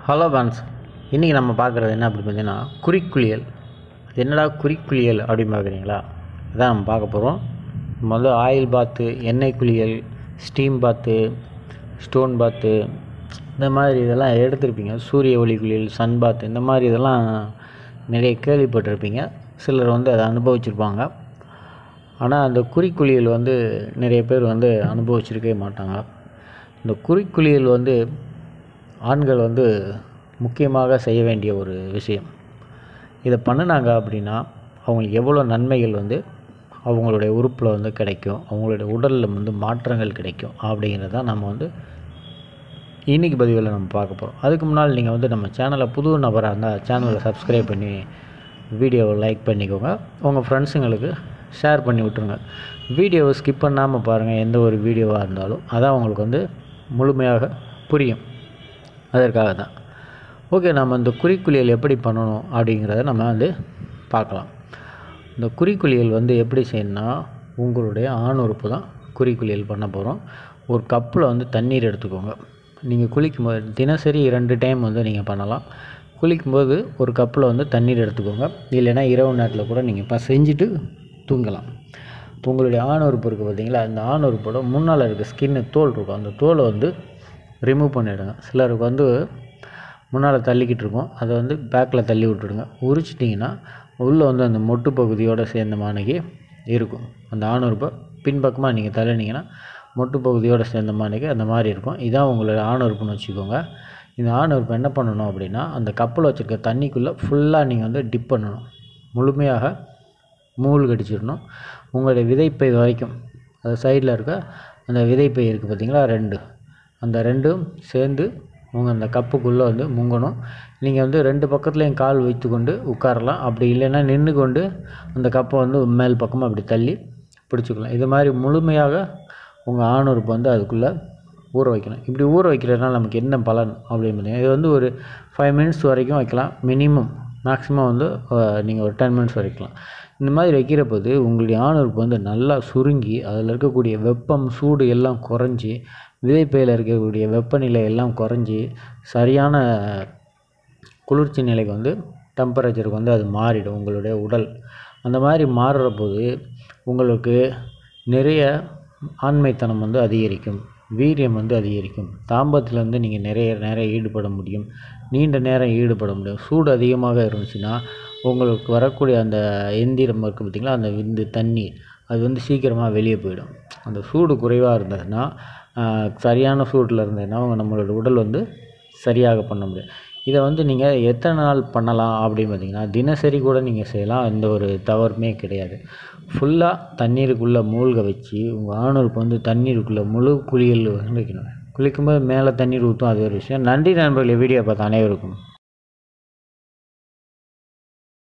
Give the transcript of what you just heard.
hello பான்ஸ் இன்றைக்கி நம்ம பார்க்குறது என்ன அப்படி பார்த்தீங்கன்னா குறிக்குளியல் அது என்னடா குறிக்குளியல் அப்படின்னு பார்க்குறீங்களா அதான் நம்ம பார்க்க போகிறோம் முதல்ல ஆயில் பாத்து எண்ணெய் குளியல் ஸ்டீம் பாத்து ஸ்டோன் பாத்து இந்த மாதிரி இதெல்லாம் எடுத்திருப்பீங்க சூரிய ஒளி குளியல் சன் பாத் இந்த மாதிரி இதெல்லாம் நிறைய கேள்விப்பட்டிருப்பீங்க சிலர் வந்து அதை அனுபவிச்சிருப்பாங்க ஆனால் அந்த குறிக்குளியல் வந்து நிறைய பேர் வந்து அனுபவிச்சிருக்கவே மாட்டாங்க இந்த குறிக்குளியல் வந்து ஆண்கள் வந்து முக்கியமாக செய்ய வேண்டிய ஒரு விஷயம் இதை பண்ணினாங்க அப்படின்னா அவங்களுக்கு எவ்வளோ நன்மைகள் வந்து அவங்களுடைய உறுப்பில் வந்து கிடைக்கும் அவங்களுடைய உடலில் வந்து மாற்றங்கள் கிடைக்கும் அப்படிங்கிறத நம்ம வந்து இன்றைக்கி பதிவில் நம்ம பார்க்க போகிறோம் அதுக்கு முன்னால் நீங்கள் வந்து நம்ம சேனலை புது நபராக இருந்தால் சேனலை சப்ஸ்கிரைப் பண்ணி வீடியோவை லைக் பண்ணிக்கோங்க உங்கள் ஃப்ரெண்ட்ஸுங்களுக்கு ஷேர் பண்ணி விட்ருங்க வீடியோவை ஸ்கிப் பண்ணாமல் பாருங்கள் எந்த ஒரு வீடியோவாக இருந்தாலும் அதான் உங்களுக்கு வந்து முழுமையாக புரியும் அதற்காக தான் ஓகே நம்ம இந்த குறிக்குளியல் எப்படி பண்ணணும் அப்படிங்கிறத நம்ம வந்து பார்க்கலாம் இந்த குறிக்குளியல் வந்து எப்படி செய்யணும்னா உங்களுடைய ஆண் உறுப்பு தான் குறிக்குளியல் பண்ண போகிறோம் ஒரு கப்பில் வந்து தண்ணீர் எடுத்துக்கோங்க நீங்கள் குளிக்கும்போது தினசரி ரெண்டு டைம் வந்து நீங்கள் பண்ணலாம் குளிக்கும்போது ஒரு கப்பில் வந்து தண்ணீர் எடுத்துக்கோங்க இல்லைன்னா இரவு நேரத்தில் கூட நீங்கள் இப்போ செஞ்சுட்டு தூங்கலாம் உங்களுடைய ஆண் உறுப்பு இருக்குது பார்த்தீங்களா அந்த ஆண் உறுப்போட முன்னால் இருக்க ஸ்கின்னு தோல் இருக்கும் அந்த தோலை வந்து ரிமூவ் பண்ணிவிடுங்க சிலருக்கு வந்து முன்னால் தள்ளிக்கிட்டு இருக்கும் அதை வந்து பேக்கில் தள்ளி விட்டுடுங்க உரிச்சிட்டிங்கன்னா உள்ளே வந்து அந்த மொட்டு பகுதியோடு சேர்ந்த மாணிக்கு இருக்கும் அந்த ஆணுறுப்பை பின்பக்கமாக நீங்கள் தள்ளினீங்கன்னா மொட்டு பகுதியோடு சேர்ந்த மாணிக்கு அந்த மாதிரி இருக்கும் இதான் உங்களோட ஆணுறுப்புன்னு வச்சுக்கோங்க இந்த ஆணுறுப்பு என்ன பண்ணணும் அப்படின்னா அந்த கப்பில் வச்சுருக்க தண்ணிக்குள்ளே ஃபுல்லாக நீங்கள் வந்து டிப் பண்ணணும் முழுமையாக மூழ்கி அடிச்சிடணும் உங்களுடைய விதைப்பை வரைக்கும் அது சைடில் இருக்க அந்த விதைப்பை இருக்குது பார்த்தீங்களா ரெண்டு அந்த ரெண்டும் சேர்ந்து உங்கள் அந்த கப்புக்குள்ளே வந்து முங்கணும் நீங்கள் வந்து ரெண்டு பக்கத்துலேயும் கால் வைத்து கொண்டு உட்காரலாம் அப்படி இல்லைன்னா நின்று கொண்டு அந்த கப்பை வந்து மேல் பக்கமாக அப்படி தள்ளி பிடிச்சிக்கலாம் இது மாதிரி முழுமையாக உங்கள் ஆணுறுப்பு வந்து அதுக்குள்ளே ஊற வைக்கணும் இப்படி ஊற வைக்கிறதுனால நமக்கு என்ன பலன் அப்படின்னு பார்த்தீங்கன்னா இது வந்து ஒரு ஃபைவ் மினிட்ஸ் வரைக்கும் வைக்கலாம் மினிமம் மேக்ஸிமம் வந்து நீங்கள் ஒரு டென் மினிட்ஸ் வரைக்கலாம் இந்த மாதிரி வைக்கிற போது உங்களுடைய ஆணுறுப்பு வந்து நல்லா சுருங்கி அதில் இருக்கக்கூடிய வெப்பம் சூடு எல்லாம் குறைஞ்சி விதைப்பையில் இருக்கக்கூடிய வெப்பநிலை எல்லாம் குறைஞ்சி சரியான குளிர்ச்சி நிலைக்கு வந்து டெம்பரேச்சருக்கு வந்து அது மாறிடும் உங்களுடைய உடல் அந்த மாதிரி மாறுற போது உங்களுக்கு நிறைய ஆண்மைத்தனம் வந்து அதிகரிக்கும் வீரியம் வந்து அதிகரிக்கும் தாம்பத்தில் வந்து நீங்கள் நிறைய நேரம் ஈடுபட முடியும் நீண்ட நேரம் ஈடுபட முடியும் சூடு அதிகமாக இருந்துச்சுன்னா உங்களுக்கு வரக்கூடிய அந்த எந்திரம் இருக்குது பார்த்திங்களா அந்த விந்து தண்ணி அது வந்து சீக்கிரமாக வெளியே போயிடும் அந்த சூடு குறைவாக இருந்ததுன்னா சரியான சூட்டில் இருந்ததுன்னா நம்மளோட உடல் வந்து சரியாக பண்ண முடியும் இதை வந்து நீங்கள் எத்தனை நாள் பண்ணலாம் அப்படின்னு பார்த்தீங்கன்னா தினசரி கூட நீங்கள் செய்யலாம் எந்த ஒரு தவறுமே கிடையாது ஃபுல்லாக தண்ணீருக்குள்ளே மூழ்க வச்சு உங்கள் ஆணுறுப்பு வந்து தண்ணீருக்குள்ளே முழு குளியல் வைக்கணும் குளிக்கும்போது மேலே தண்ணீர் ஊற்றும் அது ஒரு விஷயம் நன்றி நண்பர்களே வீடியோ பார்த்த அனைவருக்கும்